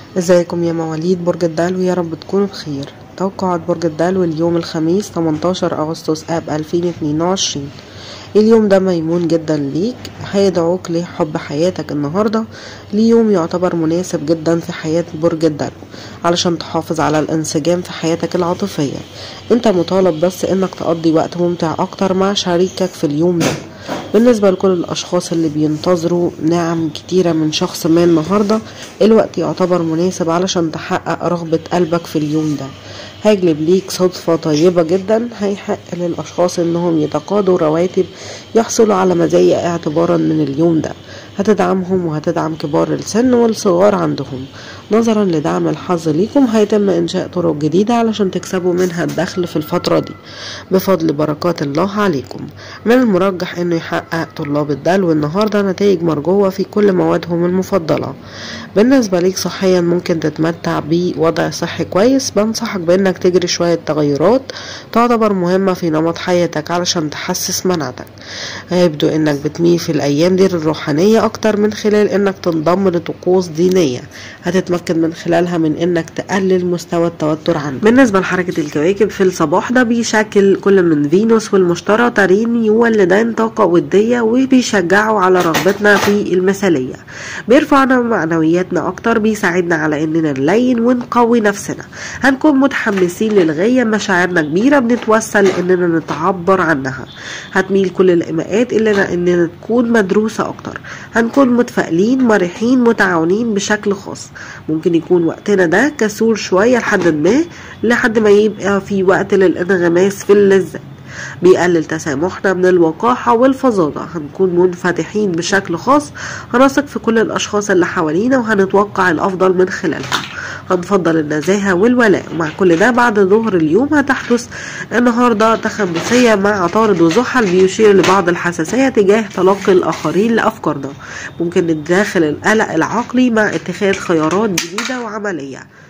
ازيكم يا مواليد برج الدلو يا رب تكونوا بخير توقعات برج الدلو اليوم الخميس 18 أغسطس آب 2022 اليوم ده ميمون جدا ليك هيدعوك لحب حياتك النهاردة ليوم يعتبر مناسب جدا في حياة برج الدلو علشان تحافظ على الانسجام في حياتك العاطفية انت مطالب بس انك تقضي وقت ممتع اكتر مع شريكك في اليوم ده بالنسبة لكل الأشخاص اللي بينتظروا نعم كتيرة من شخص ما النهاردة الوقت يعتبر مناسب علشان تحقق رغبة قلبك في اليوم ده هيجلب ليك صدفة طيبة جدا هيحق للأشخاص إنهم يتقاضوا رواتب يحصلوا على مزايا اعتبارا من اليوم ده هتدعمهم وهتدعم كبار السن والصغار عندهم نظرا لدعم الحظ ليكم هيتم إنشاء طرق جديدة علشان تكسبوا منها الدخل في الفترة دي بفضل بركات الله عليكم من المرجح إنه يحقق طلاب الدلو النهاردة نتائج مرجوة في كل موادهم المفضلة بالنسبة ليك صحيا ممكن تتمتع بوضع صحي كويس بنصحك بإنك تجري شوية تغيرات تعتبر مهمة في نمط حياتك علشان تحسس مناعتك هيبدو إنك بتميل في الأيام دي للروحانية أكتر من خلال إنك تنضم لطقوس دينية هتتمكن من خلالها من إنك تقلل مستوى التوتر عندك بالنسبة لحركة الكواكب في الصباح ده بيشكل كل من فينوس والمشتري ترين يولدان طاقة ودية وبيشجعوا على رغبتنا في المثالية بيرفعنا معنوياتنا أكتر بيساعدنا على إننا نلين ونقوي نفسنا هنكون متحمسين للغاية مشاعرنا كبيرة بنتوسل إننا نتعبر عنها هتميل كل الإيماءات إلنا إننا تكون مدروسة أكتر هنكون متفائلين مرحين متعاونين بشكل خاص ممكن يكون وقتنا ده كسول شوية لحد ما لحد ما يبقى في وقت للانغماس في اللذة بيقلل تسامحنا من الوقاحة والفظاظة هنكون منفتحين بشكل خاص هنثق في كل الأشخاص اللي حوالينا وهنتوقع الأفضل من خلالهم هنفضل النزاهة والولاء ومع كل ده بعد ظهر اليوم هتحدث النهاردة تخبسية مع عطارد وزحل بيشير لبعض الحساسية تجاه تلقي الآخرين لأفكارنا ممكن نداخل القلق العقلي مع اتخاذ خيارات جديدة وعملية